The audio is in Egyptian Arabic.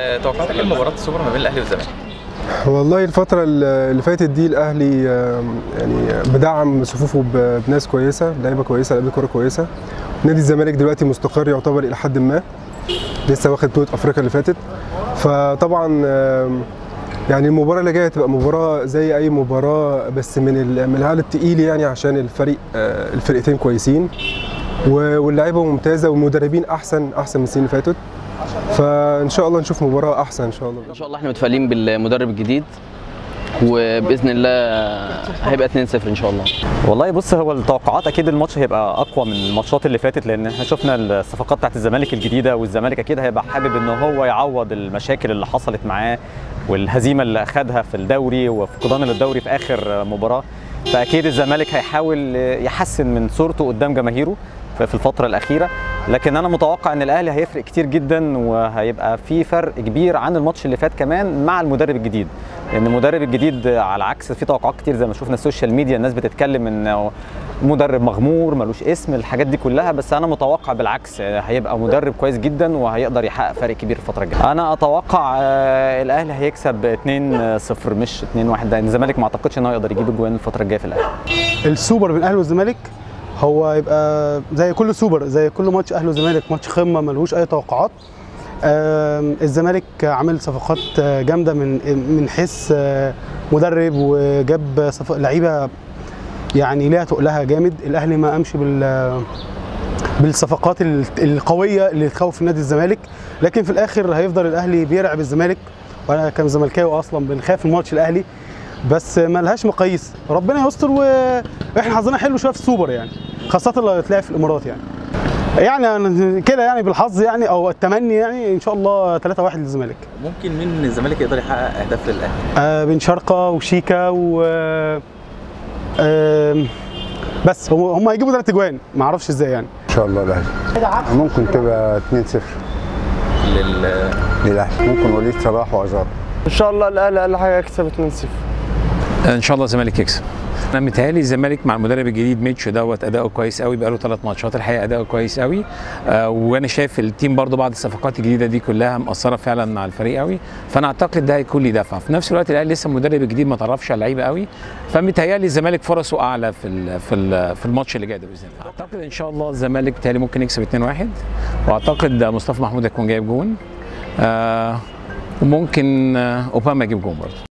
آه، توقعاتك ايه لمباراه السوبر ما بين الاهلي والزمالك؟ والله الفترة اللي فاتت دي الأهلي آم، يعني بدعم صفوفه ب- بناس كويسة لعيبة كويسة لعيبة كورة كويسة نادي الزمالك دلوقتي مستقر يعتبر إلى حد ما لسه واخد بطولة أفريقيا اللي فاتت فطبعا آم، يعني المباراة اللي جاية هتبقى مباراة زي أي مباراة بس من ال- من العيال التقيل يعني عشان الفريق آه، الفرقتين كويسين و- واللعيبة ممتازة والمدربين أحسن أحسن من السنين اللي فاتت فإن شاء الله نشوف مباراة أحسن إن شاء الله ان شاء الله احنا متفائلين بالمدرب الجديد وباذن الله هيبقى 2-0 ان شاء الله والله بص هو التوقعات اكيد الماتش هيبقى اقوى من الماتشات اللي فاتت لان احنا شفنا الصفقات بتاعت الزمالك الجديده والزمالك اكيد هيبقى حابب ان هو يعوض المشاكل اللي حصلت معاه والهزيمه اللي اخذها في الدوري وفقدان للدوري في اخر مباراه فاكيد الزمالك هيحاول يحسن من صورته قدام جماهيره في الفترة الأخيرة لكن أنا متوقع إن الأهلي هيفرق كتير جدا وهيبقى في فرق كبير عن الماتش اللي فات كمان مع المدرب الجديد لأن المدرب الجديد على عكس في توقعات كتير زي ما شفنا السوشيال ميديا الناس بتتكلم إنه مدرب مغمور ملوش اسم الحاجات دي كلها بس أنا متوقع بالعكس هيبقى مدرب كويس جدا وهيقدر يحقق فرق كبير الفترة الجاية أنا أتوقع آه، الأهلي هيكسب 2-0 مش 2-1 لأن الزمالك ما أعتقدش إن هو يقدر يجيب الجوان الفترة الجاية في الأهلي السوبر بين الاهلي والزمالك هو يبقى زي كل سوبر زي كل ماتش اهلي وزمالك ماتش قمه ملهوش اي توقعات آم، الزمالك عامل صفقات آه، جامده من من حيث آه، مدرب وجاب صف- لعيبه يعني ليها تقلها جامد الاهلي ما قامش بال بالصفقات ال- القويه اللي تخوف نادي الزمالك لكن في الاخر هيفضل الاهلي بيرعب الزمالك وانا كان زملكاوي اصلا بنخاف من ماتش الاهلي بس ما لهاش مقاييس ربنا يستر واحنا حظنا حلو شويه في السوبر يعني خاصه لو هتلاعب في الامارات يعني يعني أنا كده يعني بالحظ يعني او التمني يعني ان شاء الله 3-1 للزمالك ممكن مين من الزمالك يقدر يحقق اهداف للاهلي؟ آه بن شرقه وشيكا و آه بس هم هم هيجيبوا ثلاث اجوان ما اعرفش ازاي يعني ان شاء الله الاهلي ممكن تبقى 2-0 لل... للاهلي ممكن وليد صلاح وازار ان شاء الله الاهلي اقل حاجه يكسب 2-0 ان شاء الله الزمالك يكسب انا متهيألي الزمالك مع المدرب الجديد ميتشو دوت اداؤه كويس قوي بقاله ثلاث ماتشات الحقيقه اداؤه كويس قوي آه وانا شايف التيم برضو بعد الصفقات الجديده دي كلها مأثره فعلا مع الفريق قوي فانا اعتقد ده هيكون لي دفعه في نفس الوقت الاهلي لسه المدرب الجديد ما تعرفش على اللعيبه قوي فمتهيألي الزمالك فرصه اعلى في ال في ال في الماتش اللي جاي ده باذن الله اعتقد ان شاء الله الزمالك بالتالي ممكن يكسب 2-1 واعتقد مصطفى محمود هيكون جايب جون آه وممكن آه اوباما يجيب جون برضه